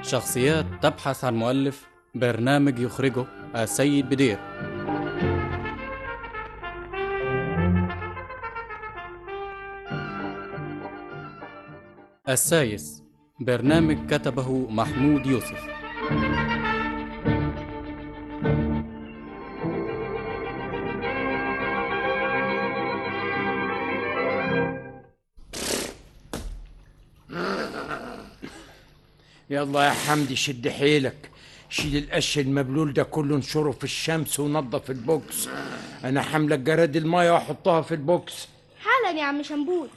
شخصيات تبحث عن مؤلف برنامج يخرجه السيد بدير السايس برنامج كتبه محمود يوسف يلا يا حمدي شد حيلك شيل القش المبلول ده كله انشره في الشمس ونضف البوكس انا حامله جراد الميه واحطها في البوكس حالا يا عم شنبوت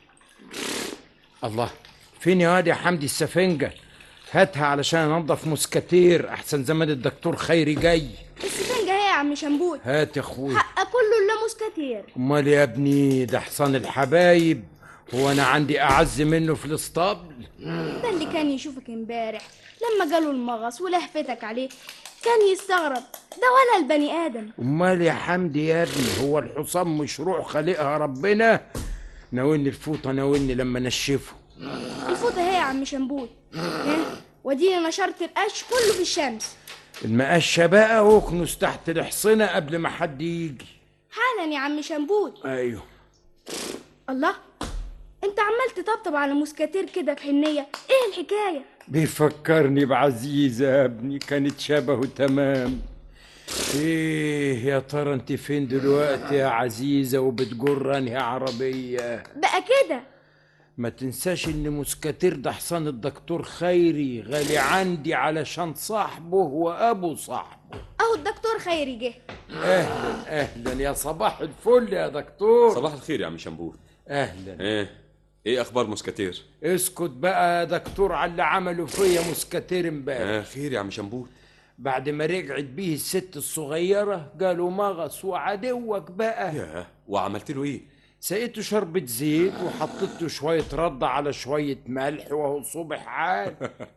الله فين يا واد يا حمدي السفنجه هاتها علشان انضف موسكاتير احسن زمان الدكتور خيري جاي السفنجة هي يا عم شنبوت هات يا اخوي حق كله الا موسكاتير امال يا ابني ده حصان الحبايب هو انا عندي اعز منه في الاسطبل ده اللي كان يشوفك امبارح لما جاله المغص ولهفتك عليه كان يستغرب ده ولا البني ادم امال يا حمدي يا ابني هو الحصان مشروع خالقها ربنا ناولني الفوطه ناولني لما نشفه الفوطة هي يا عم شنبوت ها وديني نشرت القش كله في الشمس المقشه بقى واكنس تحت الحصنه قبل ما حد يجي حالا يا عم شنبوت ايوه الله انت عمال تطبطب على موسكاتير كده بحنية ايه الحكاية بيفكرني بعزيزة يا ابني كانت شبهه تمام ايه يا ترى انت فين دلوقتي يا عزيزة وبتجر انهي عربية بقى كده ما تنساش ان موسكاتير ده حصان الدكتور خيري غالي عندي علشان صاحبه وابو صاحبه اهو الدكتور خيري جه اهلا اهلا يا صباح الفل يا دكتور صباح الخير يا عم شنبوت اهلا ايه ايه اخبار موسكاتير اسكت بقى يا دكتور على اللي عمله فيا موسكاتير امبارح اه خير يا عم شنبوت بعد ما رجعت بيه الست الصغيرة قالوا مغص وعدوك بقى ياه وعملت له ايه سقيته شربة زيت وحطيت له شوية رد على شوية ملح وهو صبح عال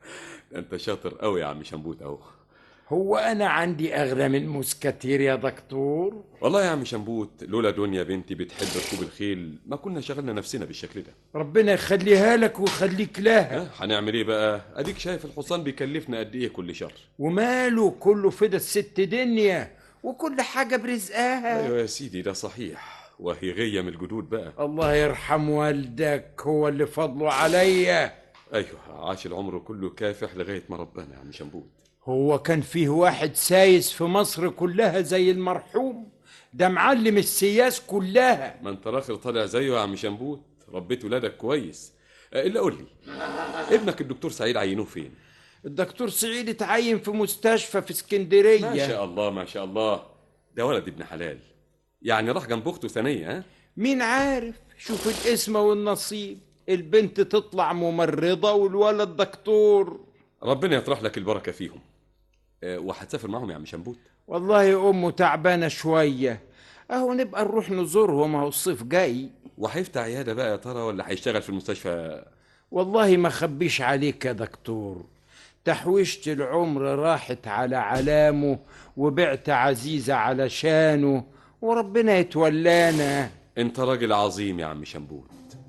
انت شاطر قوي يا عم شنبوت اهو هو أنا عندي أغلى من موسكاتير يا دكتور والله يا عم شنبوت لولا دنيا بنتي بتحب ركوب الخيل ما كنا شغلنا نفسنا بالشكل ده ربنا يخليها لك ويخليك لها ها هنعمل ايه بقى اديك شايف الحصان بيكلفنا قد ايه كل شهر وماله كله فدا الست دنيا وكل حاجة برزقها ايوه يا سيدي ده صحيح وهي غية من الجدود بقى الله يرحم والدك هو اللي فضله عليا ايوه عاش العمر كله كافح لغايه ما ربنا يا عم شنبوت هو كان فيه واحد سايس في مصر كلها زي المرحوم ده معلم السياس كلها ما انت راخر طالع زيه يا عم شنبوت ربيت ولادك كويس آه، الا قول لي ابنك الدكتور سعيد عينوه فين الدكتور سعيد اتعين في مستشفى في اسكندرية ما شاء الله ما شاء الله ده ولد ابن حلال يعني راح جنب اخته ثانيه ها مين عارف شوف الاسم والنصيب البنت تطلع ممرضة والولد دكتور ربنا يطرح لك البركه فيهم آه، وهتسافر معاهم يا عم شنبوت والله أمه تعبانة شوية أهو نبقى نروح نزورهم أهو الصيف جاي وهيفتح عياده بقى يا ترى ولا هيشتغل في المستشفى والله ما خبيش عليك يا دكتور تحويشة العمر راحت على علامه وبعت عزيزة علشانه وربنا يتولانا انت راجل عظيم يا عم شنبوت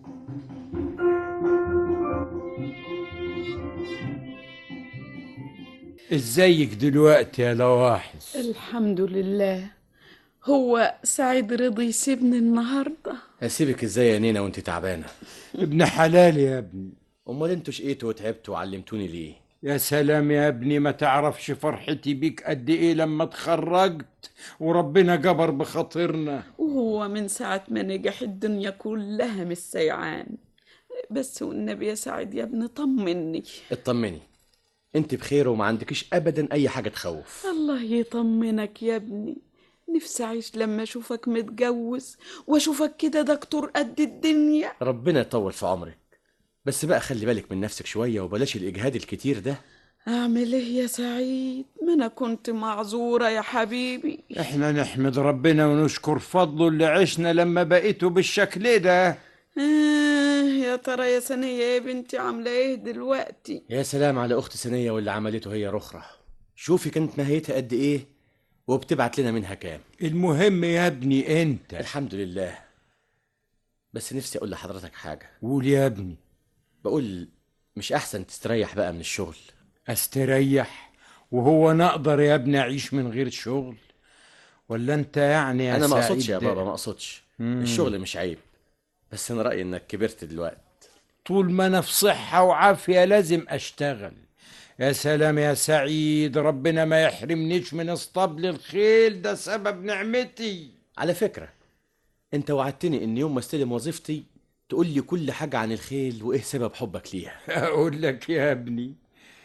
ازيك دلوقتي يا لواحظ الحمد لله هو سعيد رضي يسيبني النهارده هسيبك ازاي يا نينا وانت تعبانه ابن حلال يا ابني امال انتوا شقيتوا وتعبتوا وعلمتوني ليه يا سلام يا ابني ما تعرفش فرحتي بيك قد ايه لما اتخرجت وربنا جبر بخاطرنا وهو من ساعة ما نجح الدنيا كلها مش سيعان بس والنبي يا سعيد يا ابني طمني اطمني انت بخير وما عندكيش ابدا اي حاجه تخوف الله يطمنك يا ابني نفسي أعيش لما أشوفك متجوز وأشوفك كده دكتور قد الدنيا ربنا يطول في عمرك بس بقى خلي بالك من نفسك شويه وبلاش الاجهاد الكتير ده أعمل إيه يا سعيد ما أنا كنت معذورة يا حبيبي احنا نحمد ربنا ونشكر فضله اللي عشنا لما بقيته بالشكل ده آه يا ترى يا سنية يا بنتي عاملة إيه دلوقتي يا سلام على اخت سنيه واللي عملته هي رخرة شوفي كانت نهايتها قد ايه وبتبعت لنا منها كام المهم يا ابني انت الحمد لله بس نفسي اقول لحضرتك حاجه قول يا ابني بقول مش احسن تستريح بقى من الشغل استريح وهو نقدر يا ابني اعيش من غير شغل ولا انت يعني يا انا ما سعيد اقصدش يا بابا ما اقصدش الشغل مش عيب بس انا رايي انك كبرت دلوقتي طول ما انا في صحة وعافية لازم اشتغل يا سلام يا سعيد ربنا ما يحرمنيش من اسطبل الخيل ده سبب نعمتي على فكره انت وعدتني ان يوم ما استلم وظيفتي تقول لي كل حاجه عن الخيل وايه سبب حبك ليها اقول لك يا ابني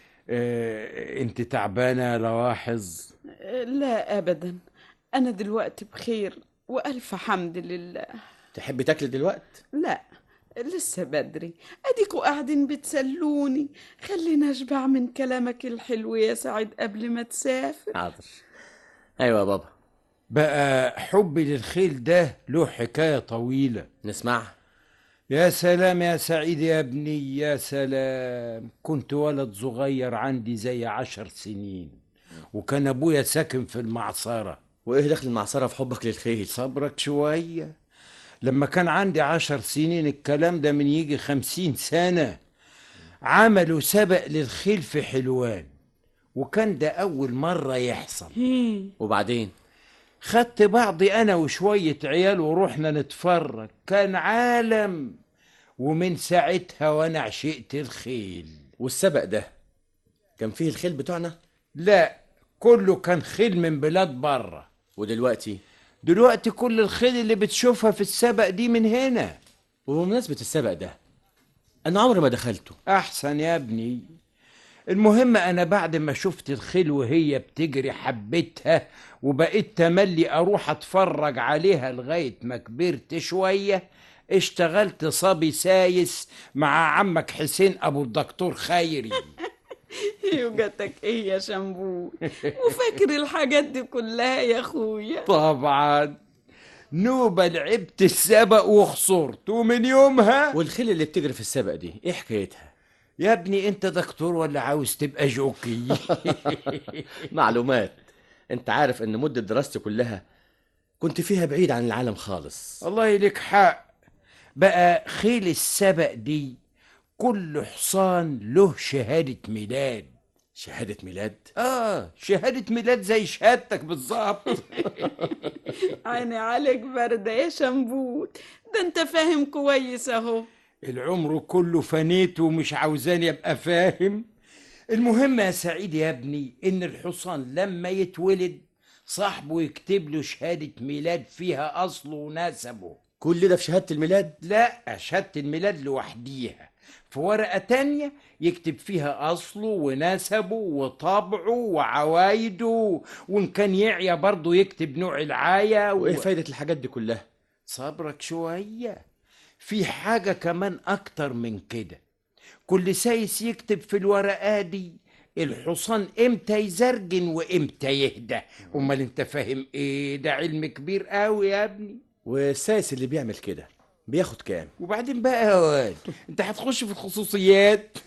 اه انت تعبانة يا لواحظ لا أبدا أنا دلوقتي بخير وألف حمد لله تحب تاكل دلوقتي لا لسه بدري أديكوا قاعدين بتسلوني خلينا أشبع من كلامك الحلو يا سعيد قبل ما تسافر حاضر ايوه يا بابا بقى حبي للخيل ده له حكاية طويلة نسمعها يا سلام يا سعيد يا ابني يا سلام كنت ولد صغير عندي زي عشر سنين وكان ابويا ساكن في المعصرة وايه دخل المعصره في حبك للخيل صبرك شوية لما كان عندي عشر سنين الكلام ده من يجي خمسين سنة عملوا سبق للخيل في حلوان وكان ده أول مرة يحصل وبعدين خدت بعضي انا وشوية عيال ورحنا نتفرج كان عالم ومن ساعتها وانا عشقت الخيل والسبق ده كان فيه الخيل بتوعنا لا كله كان خيل من بلاد بره ودلوقتي دلوقتي كل الخيل اللي بتشوفها في السبق دي من هنا وبمناسبه السبق ده انا عمري ما دخلته احسن يا ابني المهم انا بعد ما شفت الخيل وهي بتجري حبيتها وبقيت تملي اروح اتفرج عليها لغايه ما كبرت شويه اشتغلت صبي سايس مع عمك حسين ابو الدكتور خيري يوجتك ايه يا شامبو وفاكر الحاجات دي كلها يا اخويا طبعا نوبة لعبت السبق وخسرت ومن يومها والخيل اللي بتجري في السبق دي ايه حكايتها يا ابني انت دكتور ولا عاوز تبقى جوكي معلومات انت عارف ان مده دراستي كلها كنت فيها بعيد عن العالم خالص الله لك حق بقى خيل السبق دي كل حصان له شهادة ميلاد شهاده ميلاد اه شهادة ميلاد زي شهادتك بالظبط عيني عليك باردة يا شامبوت ده انت فاهم كويس اهو العمر كله فنيت ومش عاوزاني ابقى فاهم المهم يا سعيد يا ابني ان الحصان لما يتولد صاحبه يكتب له شهادة ميلاد فيها اصله ونسبه كل ده في شهاده الميلاد لا شهادة الميلاد لوحديها في ورقة تانية يكتب فيها أصله ونسبه وطبعه وعوايده وإن كان يعيا برضه يكتب نوع العاية و... وايه فايده الحاجات دي كلها صبرك شوية في حاجة كمان أكتر من كده كل سايس يكتب في الورقة دي الحصان امتى يزرجن وامتى يهدى امال انت فاهم ايه ده علم كبير قوي يا ابني والسايس اللي بيعمل كده بياخد كام وبعدين بقى يا واد انت هتخش في الخصوصيات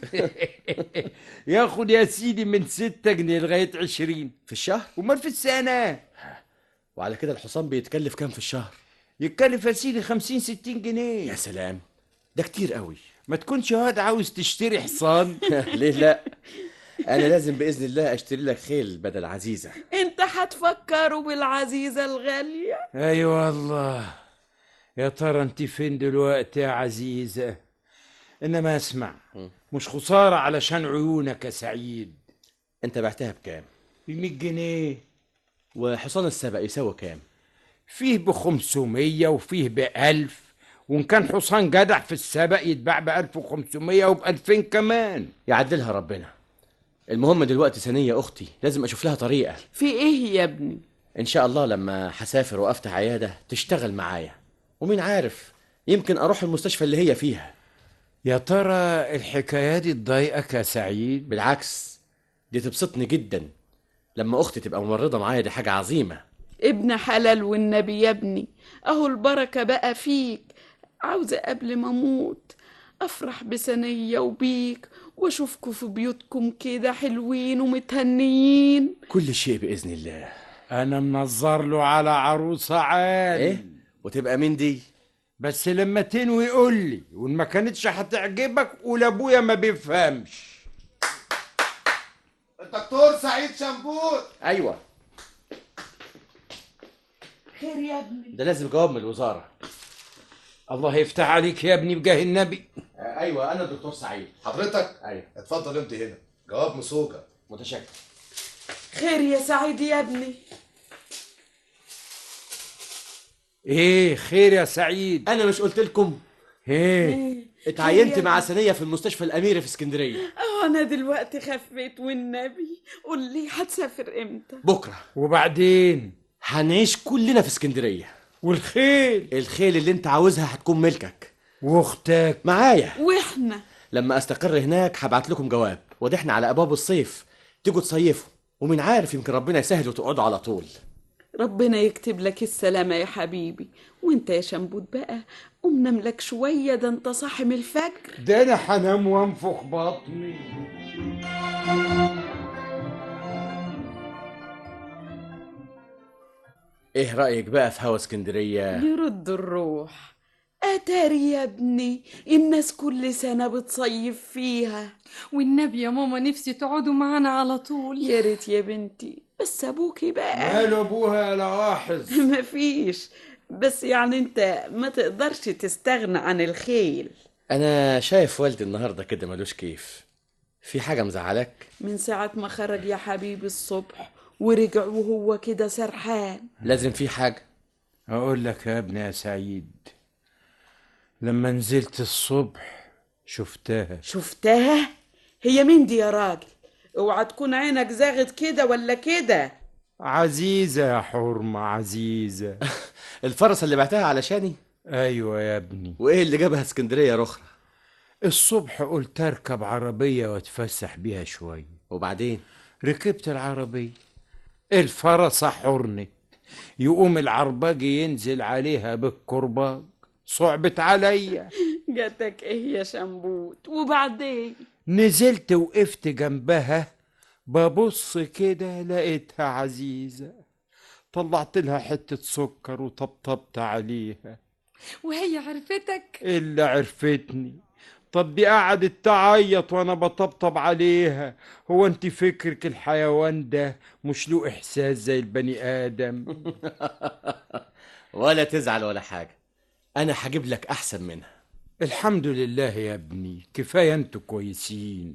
ياخد يا سيدي من ستة جنيه لغاية عشرين في الشهر امال في السنة وعلى كده الحصان بيتكلف كام في الشهر يتكلف يا سيدي خمسين ستين يا جنيه سلام ده كتير قوي ما تكونش يا واد عاوز تشتري حصان ليه لا انا لازم باذن الله اشتري لك خيل بدل عزيزه انت هتفكروا بالعزيزة الغالية اي والله يا ترى انت فين دلوقتي يا عزيزة انما اسمع مش خسارة علشان عيونك يا سعيد انت بعتها بكام بمية جنيه وحصان السبق يساوي كام فيه بخمسمية وفيه بألف وإن كان حصان جدع في السبق يتباع بألف وخمسمية وبألفين كمان يعدلها ربنا المهم دلوقتي ثانيه اختي لازم اشوف لها طريقه في ايه يا ابني ان شاء الله لما هسافر وافتح عياده تشتغل معايا ومين عارف يمكن اروح المستشفى اللي هي فيها يا ترى الحكاية دي تضايقك يا سعيد بالعكس دي تبسطني جدا لما اختي تبقى ممرضه معايا دي حاجه عظيمه ابن حلال والنبي يا ابني اهو البركة بقى فيك عاوزة قبل ما اموت افرح بسنية وبيك واشوفكوا في بيوتكم كده حلوين ومتهنيين كل شيء باذن الله أنا منظر له على عروسة عال ايه وتبقى مين دي بس لما تنوي قول لي وإن ما كانتش هتعجبك قول أبويا ما بيفهمش الدكتور سعيد شنبوت ايوه خير يا ابني ده لازم جواب من الوزاره الله يفتح عليك يا ابني بجاه النبي آه، ايوه انا الدكتور سعيد حضرتك ايوه اتفضل انت هنا جواب مسوجة متشكر خير يا سعيد يا ابني ايه خير يا سعيد انا مش قلت لكم ايه اتعينت خير يا مع سنيه في المستشفى الاميري في اسكندريه اه انا دلوقتي خفيت والنبي قول لي هتسافر امتى بكره وبعدين هنعيش كلنا في اسكندريه والخيل الخيل اللي انت عاوزها هتكون ملكك واختك معايا واحنا لما استقر هناك هبعت لكم جواب وده احنا على ابواب الصيف تيجوا تصيفوا ومن عارف يمكن ربنا يسهل وتقعدوا على طول ربنا يكتب لك السلامة يا حبيبي وانت يا شنبوت بقى قوم نام لك شوية ده انت صاحي من الفجر ده انا حنام وانفخ بطني ايه رايك بقى في هوا اسكندريه يرد الروح اتاري يا ابني الناس كل سنة بتصيف فيها والنبي يا ماما نفسي تقعدوا معانا على طول يا ريت يا بنتي بس ابوكي بقى ماله ابوها يا لواحظ مفيش بس يعني انت ما تقدرش تستغنى عن الخيل انا شايف والدي النهارده كده ملوش كيف في حاجه مزعلك من ساعة ما خرج يا حبيبي الصبح ورجع وهو كده سرحان لازم في حاجه اقول لك يا ابني يا سعيد لما نزلت الصبح شفتها شفتها هي مين دي يا راجل اوعى تكون عينك زاغت كده ولا كده عزيزة يا حرمة عزيزة الفرس اللي بعتها علشاني ايوه يا ابني وايه اللي جابها اسكندريه رخرة الصبح قلت اركب عربية واتفسح بيها شوية وبعدين ركبت العربية الفرسة حرنت يقوم العرباجي ينزل عليها بالكرباج صعبت عليا جاتك ايه يا شنبوت وبعدين نزلت وقفت جنبها ببص كده لقيتها عزيزة طلعت لها حتة سكر وطبطبت عليها وهي عرفتك إلا عرفتني طب دي قعدت تعيط وانا بطبطب عليها هو انت فكرك الحيوان ده مش له احساس زي البني ادم ولا تزعل ولا حاجه انا هجيب لك احسن منها الحمد لله يا ابني كفايه انتوا كويسين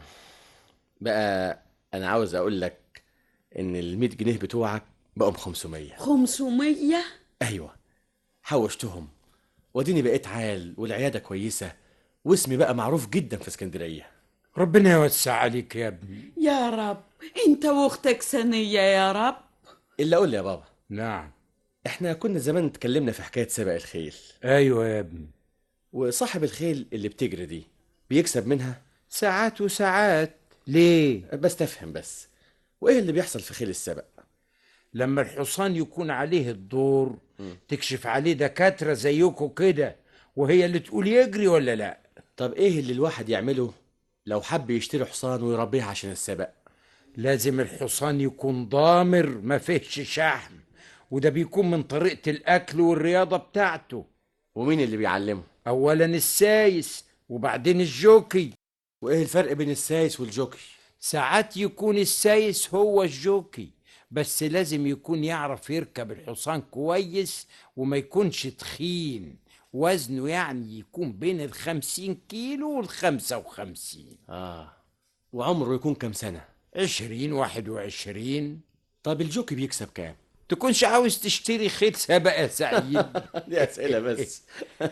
بقى انا عاوز اقول لك ان ال 100 جنيه بتوعك بقوا 500 خمسمية ايوه حوشتهم واديني بقيت عال والعياده كويسه واسمي بقى معروف جدا في اسكندريه ربنا يوسع عليك يا ابني يا رب انت واختك سنية يا رب الا قول لي يا بابا نعم احنا كنا زمان اتكلمنا في حكايه سبق الخيل ايوه يا ابني وصاحب الخيل اللي بتجري دي بيكسب منها ساعات وساعات ليه بس تفهم بس وايه اللي بيحصل في خيل السبق لما الحصان يكون عليه الدور تكشف عليه دكاتره زيكم كده وهي اللي تقول يجري ولا لا طب ايه اللي الواحد يعمله لو حب يشتري حصان ويربيه عشان السبق لازم الحصان يكون ضامر ما فيهش شحم وده بيكون من طريقة الأكل والرياضة بتاعته ومين اللي بيعلمه أولا السايس وبعدين الجوكي وايه الفرق بين السايس والجوكي ساعات يكون السايس هو الجوكي بس لازم يكون يعرف يركب الحصان كويس وما يكونش تخين وزنه يعني يكون بين الخمسين كيلو والخمسة وخمسين اه وعمره يكون كام سنه عشرين واحد وعشرين طب الجوكي بيكسب كام تكونش عاوز تشتري خيل سبق يا سعيد دي اسئله بس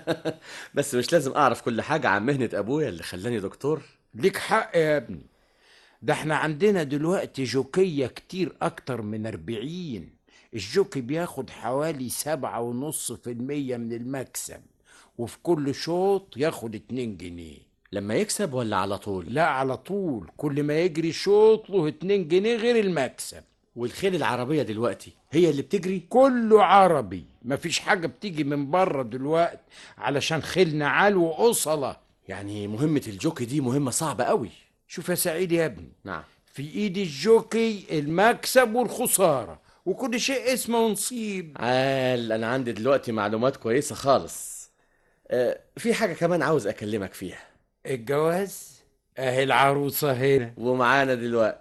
بس مش لازم اعرف كل حاجه عن مهنه ابويا اللي خلاني دكتور ليك حق يا ابني ده احنا عندنا دلوقتي جوكية كتير اكتر من اربعين الجوكي بياخد حوالي سبعة ونص في المية من المكسب وفي كل شوط ياخد اتنين جنيه لما يكسب ولا على طول لا على طول كل ما يجري شوط له اتنين جنيه غير المكسب والخيل العربيه دلوقتي هي اللي بتجري كله عربي مفيش حاجة بتيجي من بره دلوقتي علشان خيلنا عال وأصلة يعني مهمه الجوكي دي مهمه صعبه قوي شوف يا سعيد يا ابني نعم في ايد الجوكي المكسب والخسارة وكل شيء اسمه نصيب عال انا عندي دلوقتي معلومات كويسه خالص آه في حاجه كمان عاوز اكلمك فيها الجواز اهي العروسة هنا ومعانا دلوقتي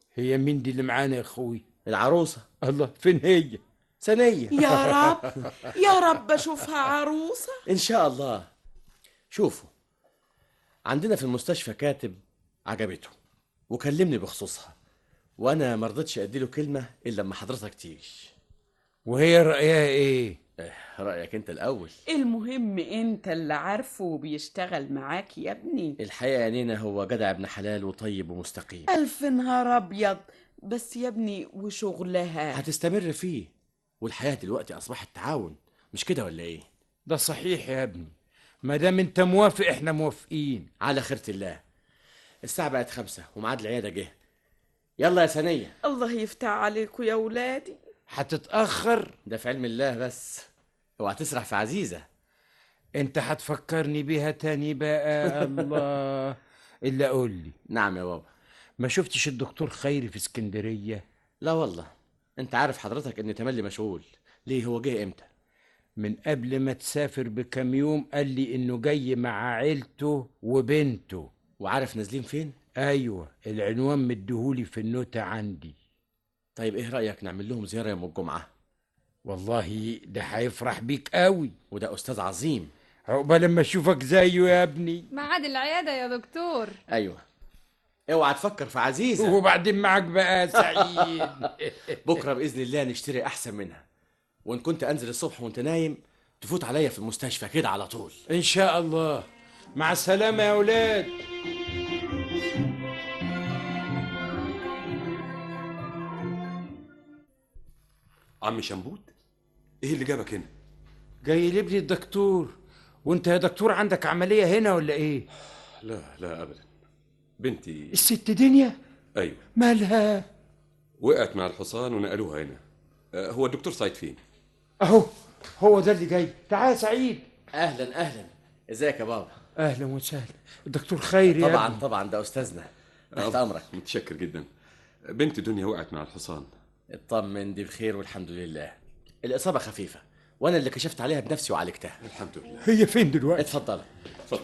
هي مين دي اللي معانا يا اخوي العروسة الله فين هي ثانية يا رب يا رب اشوفها عروسه إن شاء الله شوفوا عندنا في المستشفى كاتب عجبته وكلمني بخصوصها وأنا مرضتش أديله كلمة إلا لما حضرتك تيجي وهي رأيها ايه إيه، رأيك أنت الأول المهم انت اللي عارفه وبيشتغل معاك يا ابني الحقيقة يا نينا هو جدع ابن حلال وطيب ومستقيم الف نهار ابيض بس يا ابني وشغلها هتستمر فيه والحياة دلوقتي أصبحت تعاون مش كده ولا إيه؟ ده صحيح يا ابني ما دام انت موافق احنا موافقين على خيرة الله الساعة بقت خمسة وميعاد العيادة جه يلا يا ثانية الله يفتح عليكم يا ولادي هتتأخر ده في علم الله بس اوعى تسرح في عزيزة انت هتفكرني بيها تاني بقى الله الا قول لي نعم يا بابا ما شفتش الدكتور خيري في اسكندرية لا والله انت عارف حضرتك ان تملي مشغول ليه هو جه امتى من قبل ما تسافر بكام يوم قال لي انه جاي مع عيلته وبنته وعارف نازلين فين ايوه العنوان مديهولي في النوتة عندي طيب ايه رأيك نعمل لهم زيارة يوم الجمعة والله ده هيفرح بيك قوي وده استاذ عظيم عقبال لما اشوفك زيه يا ابني ميعاد العيادة يا دكتور ايوه اوعى تفكر في عزيزة وبعدين معاك بقى يا سعيد بكرة بإذن الله نشتري أحسن منها وإن كنت أنزل الصبح وأنت نايم تفوت عليا في المستشفى كده على طول ان شاء الله مع السلامة يا ولاد عم شنبوت ايه اللي جابك هنا جاي لابني الدكتور وانت يا دكتور عندك عملية هنا ولا ايه لا لا ابدا بنتي الست دنيا ايوه مالها وقعت مع الحصان ونقلوها هنا آه، هو الدكتور سعيد فين اهو هو ده اللي جاي تعال يا سعيد أهلا أهلا إزيك يا بابا اهلا وسهلا الدكتور خيري يا طبعا ابني. طبعا ده أستاذنا تحت أمرك متشكر جدا بنت دنيا وقعت مع الحصان اطمن دي بخير والحمد لله الإصابة خفيفة وأنا اللي كشفت عليها بنفسي وعالجتها الحمد لله هي فين دلوقتي اتفضل اتفضل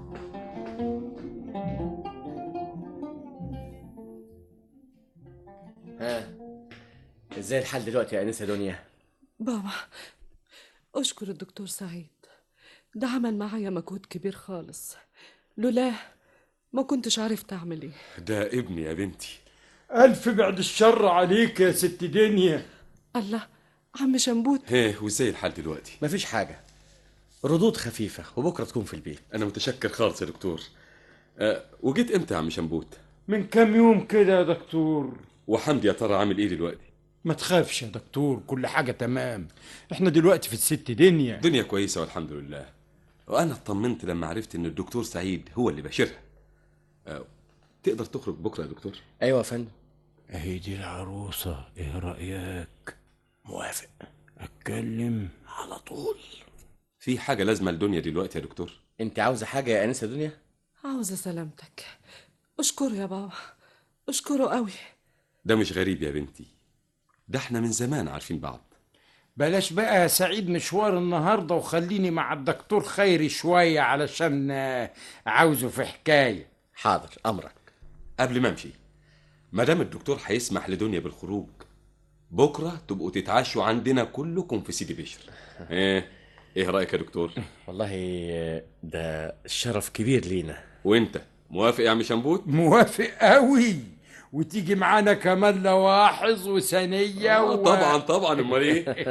ها ازاي الحال دلوقتي يا أنسة دنيا بابا أشكر الدكتور سعيد ده عمل معايا مجهود كبير خالص لولاه ما كنتش عرفت أعمل إيه ده ابني يا بنتي الف بعد الشر عليك يا ست دنيا الله عم شنبوت هيه وازاي الحال دلوقتي مفيش حاجة ردود خفيفة وبكرة تكون في البيت انا متشكر خالص يا دكتور أه وجيت امتى يا عم شنبوت من كام يوم كده يا دكتور وحمدي يا ترى عامل ايه دلوقتي ما تخافش يا دكتور كل حاجة تمام احنا دلوقتي في الست دنيا الدنيا كويسه والحمد لله وانا اطمنت لما عرفت ان الدكتور سعيد هو اللي باشرها أه تقدر تخرج بكره يا دكتور أيوة يا فندم اهي دي العروسة ايه رأيك موافق اتكلم على طول في حاجه لازمه لدنيا دلوقتي يا دكتور أنت عاوزة حاجة يا أنسة دنيا عاوزة سلامتك أشكره يا بابا أشكره قوي ده مش غريب يا بنتي ده احنا من زمان عارفين بعض بلاش بقى يا سعيد مشوار النهاردة وخليني مع الدكتور خيري شوية علشان آه، عاوزه في حكاية حاضر أمرك قبل ما امشي ما دام الدكتور هيسمح لدنيا بالخروج بكره تبقوا تتعشوا عندنا كلكم في سيدي بشر ايه ايه رايك يا دكتور والله ده شرف كبير لينا وانت موافق يا عم شنبوت موافق قوي وتيجي معانا كمان لواحظ وثانية آه، و... طبعا طبعا امال ايه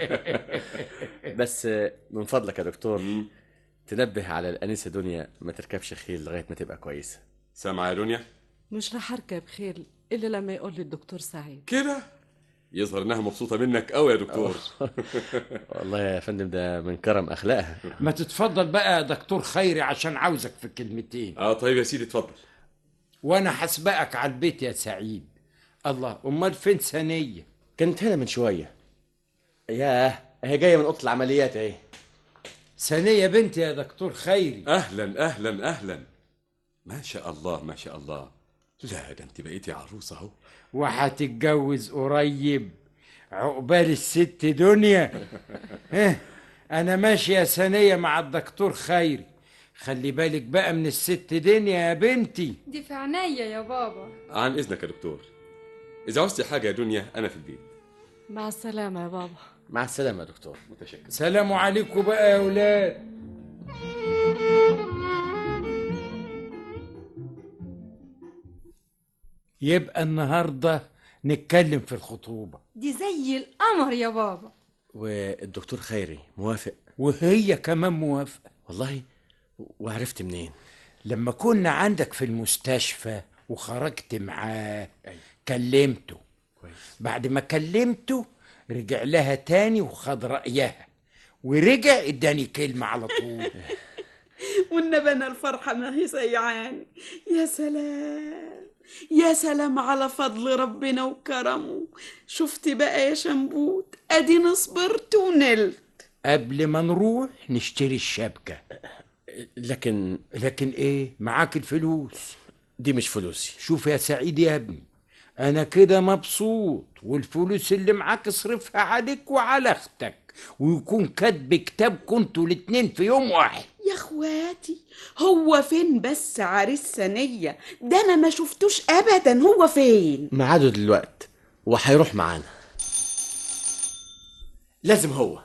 بس من فضلك يا دكتور تنبه على الأنسة دنيا ما تركبش خيل لغاية ما تبقى كويسة سامعه يا دنيا مش رح أركب خيل إلا لما يقول لي الدكتور سعيد كده يظهر انها مبسوطه منك قوي يا دكتور والله يا فندم ده من كرم أخلاقها ما تتفضل بقى يا دكتور خيري عشان عاوزك في كلمتين اه طيب يا سيدي اتفضل وانا هسبقك على البيت يا سعيد الله امال فين ثانية كانت هنا من شوية ياه هي جاية من أوضة العمليات أهي ثانية بنتي يا دكتور خيري اهلا اهلا اهلا ما شاء الله ما شاء الله لا ده انت بقيتي عروسه اهو وهتتجوز قريب عقبال الست دنيا ها انا ماشي يا ثانية مع الدكتور خيري خلي بالك بقى من الست دنيا يا بنتي دي في عينيا يا بابا عن اذنك يا دكتور اذا عوزتي حاجه يا دنيا انا في البيت مع السلامة يا بابا مع السلامة يا دكتور متشكر سلام عليكم بقى يا ولاد يبقى النهارده نتكلم في الخطوبة دي زي القمر يا بابا والدكتور خيري موافق وهي كمان موافقة والله وعرفت منين لما كنا عندك في المستشفى وخرجت معاه كلمته بعد ما كلمته رجع لها تاني وخد رأيها ورجع اداني كلمة على طول والنبي انا الفرحه ما هي سيعاني يا سلام يا سلام على فضل ربنا وكرمه شفتي بقى يا شنبوت اديني صبرت ونلت قبل ما نروح نشتري الشبكة لكن لكن ايه معاك الفلوس دي مش فلوسي شوف يا سعيد يا ابني انا كده مبسوط والفلوس اللي معاك اصرفها عليك وعلى اختك ويكون كاتب كتاب كنتوا الاتنين في يوم واحد يا اخواتي هو فين بس عريس ثانية ده انا ما شفتوش ابدا هو فين ميعاده دلوقت وهيروح معانا لازم هو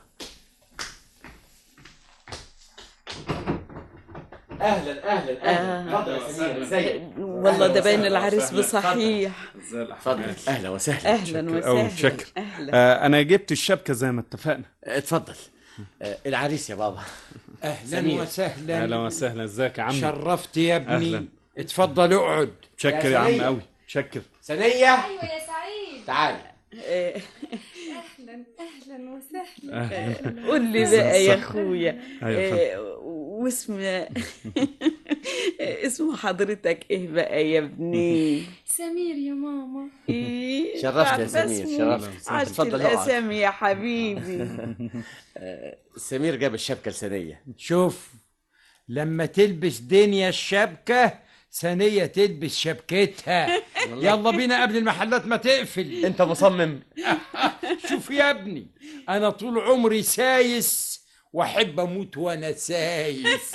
اهلا اهلا اهلا اتفضل يا سمير ازيك والله ده باين العريس بصحيح اتفضل اهلا وسهلا اهلا أو وسهلا شكر اهلا آه انا جبت الشبكه زي ما اتفقنا اتفضل آه، العريس يا بابا اهلا سمير. وسهلا اهلا وسهلا ازيك يا عم شرفت يا ابني أهلاً. اتفضل اقعد شكر يا يا عم سليم. قوي شكر ثانية ايوه يا سعيد تعال آه، اهلا اهلا وسهلا قول لي بقى يا صح. اخويا أيوة يا آه، واسم اسم حضرتك ايه بقى يا ابني سمير يا ماما ايه شرفت يا عارفة سمير، اسمه؟ شرفت. عشت اتفضل اقعد. الاسامي يا حبيبي سمير جاب الشبكة لثانية شوف لما تلبس دنيا الشبكة ثانية تلبس شبكتها يلا بينا قبل المحلات ما تقفل انت مصمم شوف يا ابني انا طول عمري سايس واحب اموت وانا سايس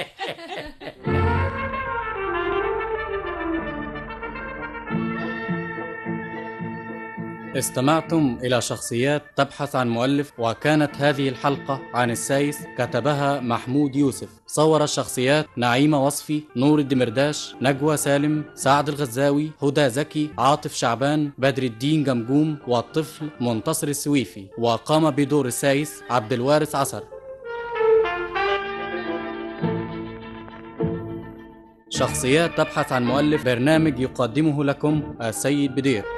استمعتم إلى شخصيات تبحث عن مؤلف وكانت هذه الحلقة عن السايس كتبها محمود يوسف صور الشخصيات نعيمة وصفي نور الدمرداش نجوى سالم سعد الغزاوي هدى زكي عاطف شعبان بدر الدين جمجوم والطفل منتصر السويفي وقام بدور السايس عبد الوارث عصر شخصيات تبحث عن مؤلف برنامج يقدمه لكم السيد بدير